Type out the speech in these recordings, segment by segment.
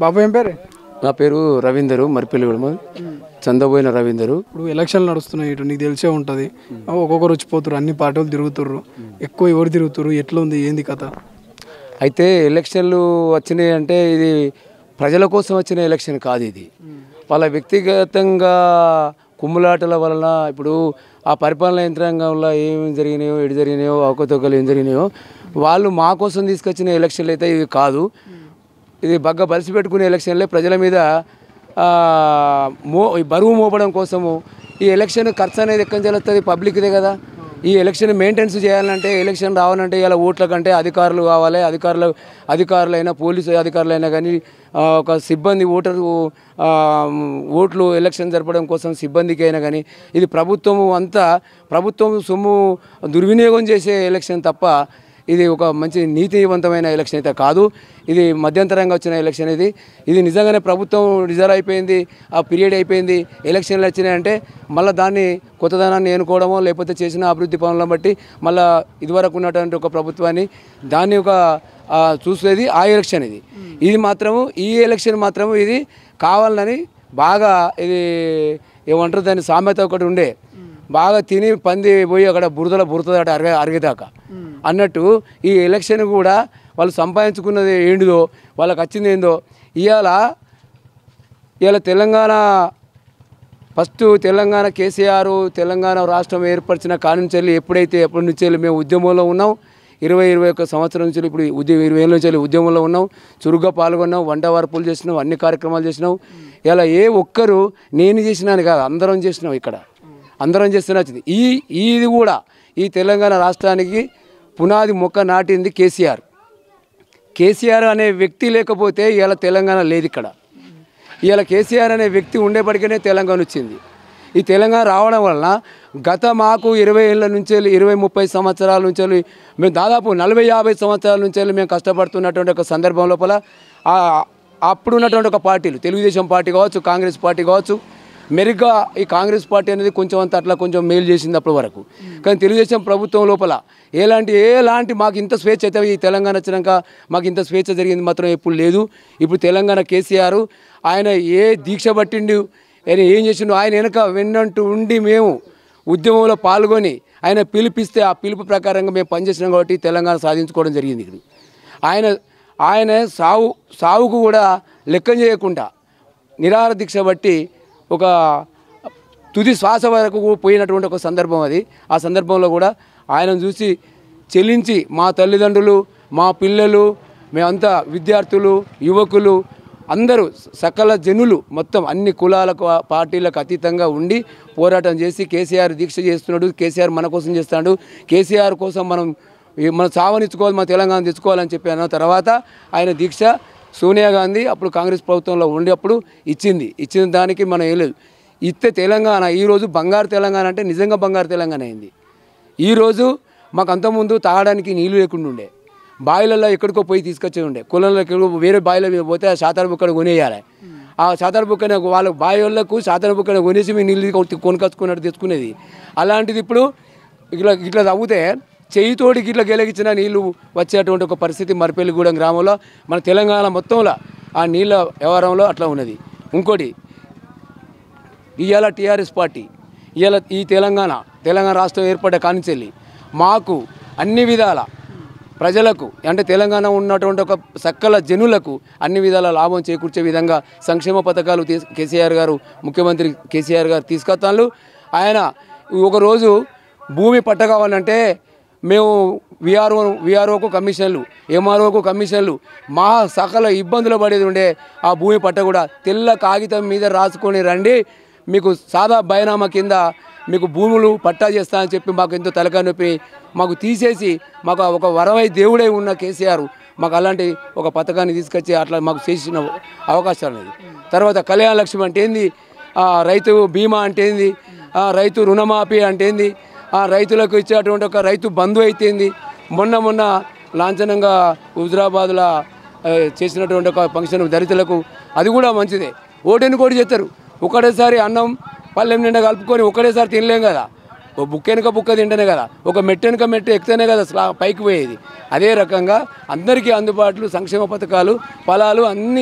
బాబు ఏం పేరు నా పేరు రవీందరు మరిపెల్లిగూడెం చందబోయిన రవీందరు ఇప్పుడు ఎలక్షన్లు నడుస్తున్నాయి ఇటు నీకు తెలిసే ఉంటుంది ఒక్కొక్కరు వచ్చిపోతారు అన్ని పార్టీలు తిరుగుతుర్రు ఎక్కువ ఎవరు తిరుగుతుర్రు ఎట్లా ఉంది ఏంది కథ అయితే ఎలక్షన్లు వచ్చినాయి అంటే ఇది ప్రజల కోసం వచ్చిన ఎలక్షన్ కాదు ఇది వాళ్ళ వ్యక్తిగతంగా కుమ్ములాటల వలన ఇప్పుడు ఆ పరిపాలన యంత్రాంగంలో ఏం జరిగినాయో ఎటు జరిగినాయో అవకతవకలు ఏం జరిగినాయో వాళ్ళు మా కోసం తీసుకొచ్చిన ఎలక్షన్లు అయితే ఇవి కాదు ఇది బాగా బలిసి పెట్టుకునే ఎలక్షన్లే ప్రజల మీద ఆ, మో ఈ బరువు మోపడం కోసము ఈ ఎలక్షన్ ఖర్చు అనేది ఎక్కడి నుంచి వస్తుంది పబ్లిక్దే కదా ఈ ఎలక్షన్ మెయింటెనెన్స్ చేయాలంటే ఎలక్షన్ రావాలంటే ఇలా ఓట్ల కంటే అధికారులు కావాలి అధికారులు అధికారులైనా పోలీసు అధికారులైనా కానీ ఆ, ఒక సిబ్బంది ఓటరు ఆ, ఓట్లు ఎలక్షన్ జరపడం కోసం సిబ్బందికి అయినా కానీ ఇది ప్రభుత్వం అంతా ప్రభుత్వం సొమ్ము దుర్వినియోగం చేసే ఎలక్షన్ తప్ప ఇది ఒక మంచి నీతివంతమైన ఎలక్షన్ అయితే కాదు ఇది మధ్యంతరంగా వచ్చిన ఎలక్షన్ ఇది ఇది నిజంగానే ప్రభుత్వం రిజర్వ్ అయిపోయింది ఆ పీరియడ్ అయిపోయింది ఎలక్షన్లు వచ్చినాయంటే మళ్ళీ దాన్ని కొత్తదనాన్ని ఎన్నుకోవడమో లేకపోతే చేసిన అభివృద్ధి పనులను బట్టి మళ్ళీ ఇదివరకు ఉన్నటువంటి ఒక ప్రభుత్వాన్ని దాన్ని ఒక ఆ, చూసేది ఆ ఎలక్షన్ ఇది ఇది మాత్రము ఈ ఎలక్షన్ మాత్రము ఇది కావాలని బాగా ఇది ఏమంటారు దాని సామెత ఒకటి ఉండే బాగా తిని పంది పోయి అక్కడ బురదలో బురదట అరగ అరిగేదాకా అన్నట్టు ఈ ఎలక్షన్ కూడా వాళ్ళు సంపాదించుకున్నది ఏంటిదో వాళ్ళకి వచ్చింది ఏందో ఇవాళ ఇవాళ తెలంగాణ ఫస్ట్ తెలంగాణ కేసీఆర్ తెలంగాణ రాష్ట్రం ఏర్పరిచిన కానుంచెల్లి ఎప్పుడైతే ఎప్పటి నుంచి వెళ్ళి మేము ఉద్యమంలో ఉన్నాం ఇరవై ఇరవై ఒక్క సంవత్సరం నుంచి ఇప్పుడు ఉద్యమం ఇరవై ఏళ్ళ నుంచి వెళ్ళి ఉద్యమంలో ఉన్నాం చురుగ్గా పాల్గొన్నాం వంట వార్పులు చేసినాం అన్ని కార్యక్రమాలు చేసినాం ఇలా ఏ ఒక్కరు నేను చేసినాను కాదు అందరం చేసినాం ఇక్కడ అందరం చేస్తున్నా వచ్చింది ఈ ఇది కూడా ఈ తెలంగాణ రాష్ట్రానికి పునాది మొక్క నాటింది కేసీఆర్ కేసీఆర్ అనే వ్యక్తి లేకపోతే ఇవాళ తెలంగాణ లేదు ఇక్కడ ఇవాళ కేసీఆర్ అనే వ్యక్తి ఉండేప్పటికనే తెలంగాణ వచ్చింది ఈ తెలంగాణ రావడం వలన గత మాకు ఇరవై ఏళ్ళ నుంచి వెళ్ళి ఇరవై ముప్పై సంవత్సరాల నుంచి వెళ్ళి మేము దాదాపు నలభై యాభై సంవత్సరాల నుంచి వెళ్ళి మేము కష్టపడుతున్నటువంటి ఒక సందర్భం లోపల ఆ అప్పుడు ఉన్నటువంటి ఒక పార్టీలు తెలుగుదేశం పార్టీ కావచ్చు కాంగ్రెస్ పార్టీ కావచ్చు మెరుగ్గా ఈ కాంగ్రెస్ పార్టీ అనేది కొంచెం అంత అట్లా కొంచెం మేలు చేసింది అప్పటి వరకు కానీ తెలుగుదేశం ప్రభుత్వం లోపల ఎలాంటి ఎలాంటి మాకు ఇంత స్వేచ్ఛ అయితే ఈ తెలంగాణ వచ్చినాక మాకు ఇంత స్వేచ్ఛ జరిగింది మాత్రం ఎప్పుడు లేదు ఇప్పుడు తెలంగాణ కేసీఆర్ ఆయన ఏ దీక్ష పట్టిండు ఆయన ఏం చేసిండు ఆయన వెనక వెన్నంటూ ఉండి మేము ఉద్యమంలో పాల్గొని ఆయన పిలిపిస్తే ఆ పిలుపు ప్రకారంగా మేము పనిచేసినాం కాబట్టి తెలంగాణ సాధించుకోవడం జరిగింది ఇక్కడ ఆయన ఆయన సావు సావుకు కూడా లెక్క చేయకుండా నిరాహార దీక్ష బట్టి ఒక తుది శ్వాస వరకు పోయినటువంటి ఒక సందర్భం అది ఆ సందర్భంలో కూడా ఆయనను చూసి చెల్లించి మా తల్లిదండ్రులు మా పిల్లలు మేమంతా విద్యార్థులు యువకులు అందరూ సకల జనులు మొత్తం అన్ని కులాలకు పార్టీలకు అతీతంగా ఉండి పోరాటం చేసి కేసీఆర్ దీక్ష చేస్తున్నాడు కేసీఆర్ మన కోసం చేస్తున్నాడు కేసీఆర్ కోసం మనం ఈ- మనం చావనిచ్చుకోవాలి మన తెలంగాణ తెచ్చుకోవాలని చెప్పి అన్న తర్వాత ఆయన దీక్ష సోనియా గాంధీ అప్పుడు కాంగ్రెస్ ప్రభుత్వంలో ఉండేప్పుడు ఇచ్చింది ఇచ్చిన దానికి మనం ఏం లేదు ఇస్తే తెలంగాణ ఈరోజు బంగారు తెలంగాణ అంటే నిజంగా బంగారు తెలంగాణ అయింది ఈరోజు మాకు అంతకుముందు తాగడానికి నీళ్లు లేకుండా ఉండే బావిలలో ఎక్కడికో పోయి తీసుకొచ్చే ఉండే కులంలో ఎక్కడికో వేరే బావిల మీద పోతే ఆ శాతార బుక్కడ కొనేయాలి ఆ శాతార బుక్కన వాళ్ళ బావి వాళ్ళకు శాతార బుక్కన కొనేసి మీ నీళ్ళు కొ- కొనుకొచ్చుకున్నట్టు తెచ్చుకునేది అలాంటిది ఇప్పుడు ఇట్లా ఇట్లా తవ్వుతే చేయితోటి ఇట్లా గెలగించిన నీళ్లు వచ్చేటువంటి ఒక పరిస్థితి మరిపెల్లిగూడెం గ్రామంలో మన తెలంగాణ మొత్తంలో ఆ నీళ్ళ వ్యవహారంలో అట్లా ఉన్నది ఇంకోటి ఇవాళ టీఆర్ఎస్ పార్టీ ఇవాళ ఈ తెలంగాణ తెలంగాణ రాష్ట్రం ఏర్పడ్డ కానిచెల్లి మాకు అన్ని విధాల ప్రజలకు అంటే తెలంగాణ ఉన్నటువంటి ఒక సకల జనులకు అన్ని విధాల లాభం చేకూర్చే విధంగా సంక్షేమ పథకాలు తీసు కేసీఆర్ గారు ముఖ్యమంత్రి కేసీఆర్ గారు తీసుకొస్తాను ఆయన ఒకరోజు భూమి పట్ట కావాలంటే మేము విఆర్ఓ విఆర్ఓకు కమిషన్లు ఎంఆర్ఓకు కమిషన్లు మా సకల ఇబ్బందులు పడేది ఉండే ఆ భూమి పట్ట కూడా తెల్ల కాగితం మీద రాసుకొని రండి మీకు సాదా బయనామా కింద మీకు భూములు పట్టా చేస్తా అని చెప్పి మాకు ఎంతో తలకాయ నొప్పి మాకు తీసేసి మాకు ఒక వరమై దేవుడై ఉన్న కేసీఆర్ మాకు అలాంటి ఒక పథకాన్ని తీసుకొచ్చి అట్లా మాకు చేసిన అవకాశాలు అనేది తర్వాత కళ్యాణ లక్ష్మి అంటే ఏంది ఆ, రైతు బీమా అంటే ఏంది ఆ, రైతు రుణమాఫీ అంటే ఏంది ఆ, రైతులకు ఇచ్చేటువంటి ఒక రైతు బంధు అయితే ఏంది మొన్న మొన్న లాంఛనంగా హుజరాబాద్లో ఆ, చేసినటువంటి ఒక ఫంక్షన్ దళితులకు అది కూడా మంచిదే ఓటెన్ని కోటి చేస్తారు ఒకటేసారి అన్నం పల్లెం నిండా కలుపుకొని ఒకటేసారి తినలేం కదా ఓ బుక్క వెనుక బుక్క తింటేనే కదా ఒక మెట్టు వెనుక మెట్టు ఎక్కితేనే కదా స్లా పైకి పోయేది అదే రకంగా అందరికీ అందుబాటులో సంక్షేమ పథకాలు ఫలాలు అన్నీ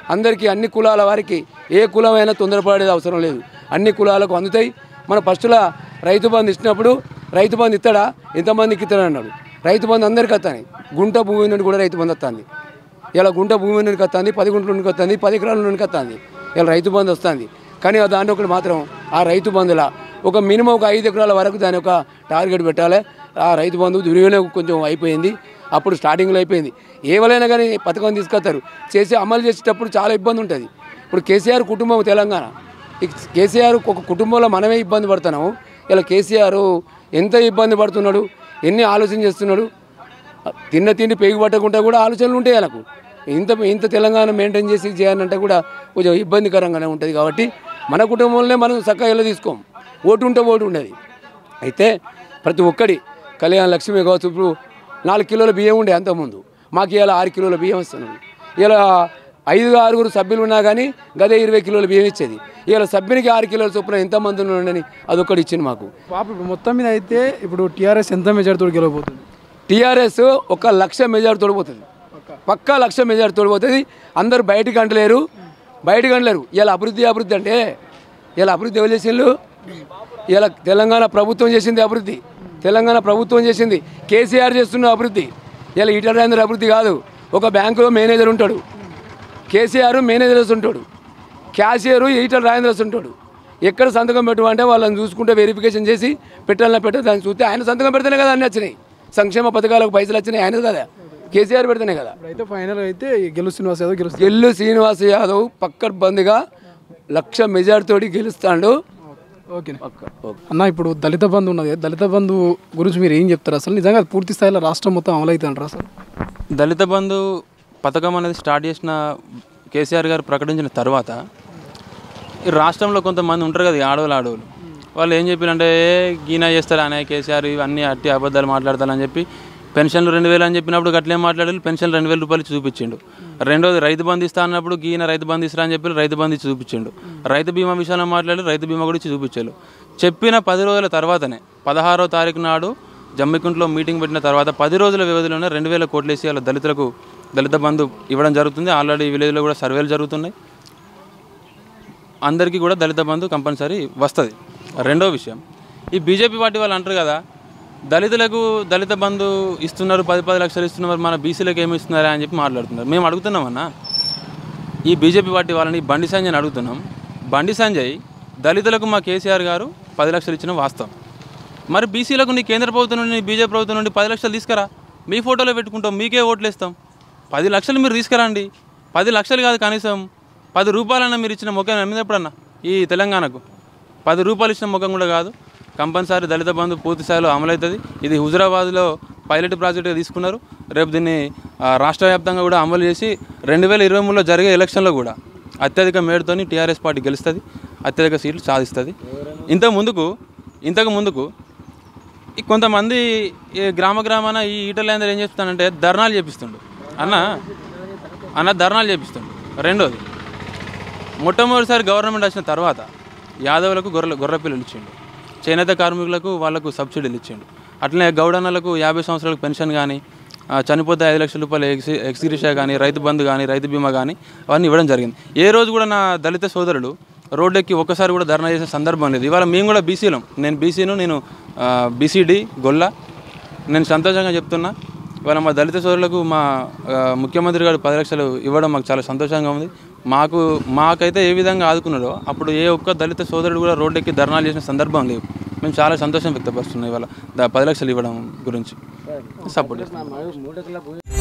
అందరికీ అన్ని కులాల వారికి ఏ కులమైనా తొందరపడేది అవసరం లేదు అన్ని కులాలకు అందుతాయి మన ఫస్టులా రైతు బంధు ఇచ్చినప్పుడు రైతు బంధు ఇస్తాడా ఎంతమందికి ఇస్తాడు అన్నాడు రైతు బంధు అందరికీ వస్తాయి గుంట భూమి నుండి కూడా రైతు బంధు వస్తుంది ఇలా గుంట భూమి నుండి వస్తుంది పది గుంటల నుండి వస్తుంది పది ఎకరాల నుండి వస్తుంది ఇలా రైతు బంధు వస్తుంది కానీ ఆ దాంట్లో ఒకటి మాత్రం ఆ రైతు బంధుల ఒక మినిమం ఒక ఐదు ఎకరాల వరకు దాని ఒక టార్గెట్ పెట్టాలి ఆ రైతు బంధు దుర్వినియోగం కొంచెం అయిపోయింది అప్పుడు స్టార్టింగ్లో అయిపోయింది ఏవలైనా కానీ పథకం తీసుకొస్తారు చేసి అమలు చేసేటప్పుడు చాలా ఇబ్బంది ఉంటుంది ఇప్పుడు కేసీఆర్ కుటుంబం తెలంగాణ ఈ కేసీఆర్ ఒక కుటుంబంలో మనమే ఇబ్బంది పడుతున్నాము ఇలా కేసీఆర్ ఎంత ఇబ్బంది పడుతున్నాడు ఎన్ని ఆలోచన చేస్తున్నాడు తిన్న తిండి పేగు పట్టకుండా కూడా ఆలోచనలు ఉంటాయి వాళ్ళకు ఇంత ఇంత తెలంగాణ మెయింటైన్ చేసి చేయాలంటే కూడా కొంచెం ఇబ్బందికరంగానే ఉంటుంది కాబట్టి మన కుటుంబంలోనే మనం చక్కగా ఎలా తీసుకోం ఓటు ఉంటే ఓటు ఉండేది అయితే ప్రతి ఒక్కడి కళ్యాణ లక్ష్మి కావచ్చు ఇప్పుడు నాలుగు కిలోల బియ్యం ఉండే అంతకుముందు మాకు ఇలా ఆరు కిలోల బియ్యం వస్తున్నాయి ఇలా ఐదు ఆరుగురు సభ్యులు ఉన్నా కానీ గదే ఇరవై కిలోల బియ్యం ఇచ్చేది ఇలా సభ్యునికి ఆరు కిలోల చొప్పున ఎంతమంది ఉండని అదొక్కటి ఇచ్చింది మాకు పాప ఇప్పుడు మొత్తం మీద అయితే ఇప్పుడు టీఆర్ఎస్ ఎంత మెజార్టీతో గెలవబోతుంది టీఆర్ఎస్ ఒక లక్ష మెజార్ తోడిపోతుంది పక్కా లక్ష మెజార్ తోడిపోతుంది అందరూ బయటికి అంటలేరు బయటికి అంటలేరు ఇలా అభివృద్ధి అభివృద్ధి అంటే ఇలా అభివృద్ధి ఎవరు చేసిండ్రు ఇలా తెలంగాణ ప్రభుత్వం చేసింది అభివృద్ధి తెలంగాణ ప్రభుత్వం చేసింది కేసీఆర్ చేస్తున్న అభివృద్ధి ఇలా ఈటల రాజేంద్ర అభివృద్ధి కాదు ఒక బ్యాంకులో మేనేజర్ ఉంటాడు కేసీఆర్ మేనేజర్స్ ఉంటాడు క్యాషియర్ ఈటల రాజేంద్రస్ ఉంటాడు ఎక్కడ సంతకం పెట్టమంటే వాళ్ళని చూసుకుంటే వెరిఫికేషన్ చేసి పెట్టాలన్నా పెట్టదు దాన్ని చూస్తే ఆయన సంతకం పెడితేనే కదా అన్నీ వచ్చినాయి సంక్షేమ పథకాలకు పైసలు వచ్చినాయి ఆయన కదా కేసీఆర్ పెడితేనే కదా అయితే ఫైనల్ అయితే గెలు శ్రీనివాస్ యాదవ్ గెలుస్తుంది గెల్లు శ్రీనివాస్ యాదవ్ పక్కడ్బందిగా లక్ష మెజార్టీతోటి గెలుస్తాడు ఓకే అన్న ఇప్పుడు దళిత బంధు ఉన్నది దళిత బంధు గురించి మీరు ఏం చెప్తారు అసలు నిజంగా అది పూర్తి స్థాయిలో రాష్ట్రం మొత్తం అమలవుతుంది అంటారు అసలు దళిత బంధు పథకం అనేది స్టార్ట్ చేసిన కేసీఆర్ గారు ప్రకటించిన తర్వాత ఈ రాష్ట్రంలో కొంతమంది ఉంటారు కదా ఈ ఆడవాళ్ళు ఆడవాళ్ళు వాళ్ళు ఏం చెప్పారంటే గీనా చేస్తారు అనే కేసీఆర్ ఇవన్నీ అట్టి అబద్ధాలు మాట్లాడతారని చెప్పి పెన్షన్లు రెండు వేలు అని చెప్పినప్పుడు గట్లే మాట్లాడారు పెన్షన్ రెండు వేల రూపాయలు ఇచ్చి చూపించిండు రెండోది రైతు బంధు ఇస్తా అన్నప్పుడు గీన రైతు బంధు ఇస్తారా అని చెప్పి రైతు బంధు ఇచ్చి చూపించిండు రైతు బీమా విషయంలో మాట్లాడి రైతు బీమా కూడా ఇచ్చి చూపించారు చెప్పిన పది రోజుల తర్వాతనే పదహారో తారీఖు నాడు జమ్మికుంటలో మీటింగ్ పెట్టిన తర్వాత పది రోజుల వ్యవధిలోనే రెండు వేల కోట్లు వేసి వాళ్ళ దళితులకు దళిత బంధు ఇవ్వడం జరుగుతుంది ఆల్రెడీ విలేజ్లో కూడా సర్వేలు జరుగుతున్నాయి అందరికీ కూడా దళిత బంధు కంపల్సరీ వస్తుంది రెండో విషయం ఈ బీజేపీ పార్టీ వాళ్ళు అంటారు కదా దళితులకు దళిత బంధు ఇస్తున్నారు పది పది లక్షలు ఇస్తున్నారు మన బీసీలకు ఏమి ఇస్తున్నారా అని చెప్పి మాట్లాడుతున్నారు మేము అడుగుతున్నామన్నా ఈ బీజేపీ పార్టీ వాళ్ళని బండి సంజయ్ని అడుగుతున్నాం బండి సంజయ్ దళితులకు మా కేసీఆర్ గారు పది లక్షలు ఇచ్చిన వాస్తవం మరి బీసీలకు నీ కేంద్ర ప్రభుత్వం నుండి నీ బీజేపీ ప్రభుత్వం నుండి పది లక్షలు తీసుకురా మీ ఫోటోలో పెట్టుకుంటాం మీకే ఓట్లు ఇస్తాం పది లక్షలు మీరు తీసుకురండి పది లక్షలు కాదు కనీసం పది రూపాయలన్నా మీరు ఇచ్చిన ముఖం మీద ఎప్పుడన్నా ఈ తెలంగాణకు పది రూపాయలు ఇచ్చిన ముఖం కూడా కాదు కంపల్సరీ దళిత బంధు పూర్తి స్థాయిలో అమలవుతుంది ఇది హుజురాబాద్లో పైలట్ ప్రాజెక్టుగా తీసుకున్నారు రేపు దీన్ని ఆ, రాష్ట్ర వ్యాప్తంగా కూడా అమలు చేసి రెండు వేల ఇరవై మూడులో జరిగే ఎలక్షన్లో కూడా అత్యధిక మేడుతోని టీఆర్ఎస్ పార్టీ గెలుస్తుంది అత్యధిక సీట్లు సాధిస్తుంది ఇంతకు ముందుకు ఇంతకు ముందుకు ఈ కొంతమంది ఈ గ్రామ గ్రామాన ఈ ఈటలేందరూ ఏం చేస్తానంటే ధర్నాలు చేపిస్తుండు అన్న అన్న ధర్నాలు చేపిస్తుండు రెండోది మొట్టమొదటిసారి గవర్నమెంట్ వచ్చిన తర్వాత యాదవులకు గొర్రెల గొర్రె పిల్లలు ఇచ్చిండు చేనేత కార్మికులకు వాళ్ళకు సబ్సిడీలు ఇచ్చిండు అట్లనే గౌడన్నలకు యాభై సంవత్సరాలకు పెన్షన్ కానీ చనిపోతే ఐదు లక్షల రూపాయలు ఎక్సి ఎక్స్గ్రిషా కానీ రైతు బంధు కానీ రైతు బీమా కానీ అవన్నీ ఇవ్వడం జరిగింది ఏ రోజు కూడా నా దళిత సోదరుడు రోడ్డెక్కి ఒక్కసారి కూడా ధర్నా చేసిన సందర్భం లేదు ఇవాళ మేము కూడా బీసీలం నేను బీసీను నేను బీసీడీ గొల్ల నేను సంతోషంగా చెప్తున్నా ఇవాళ మా దళిత సోదరులకు మా ఆ, ముఖ్యమంత్రి గారు పది లక్షలు ఇవ్వడం మాకు చాలా సంతోషంగా ఉంది మాకు మాకైతే ఏ విధంగా ఆదుకున్నారో అప్పుడు ఏ ఒక్క దళిత సోదరుడు కూడా రోడ్డెక్కి ధర్నాలు చేసిన సందర్భం లేవు మేము చాలా సంతోషం వ్యక్తపరుస్తున్నాం ఇవాళ దా- పది లక్షలు ఇవ్వడం గురించి సపోర్ట్ చేస్తున్నాం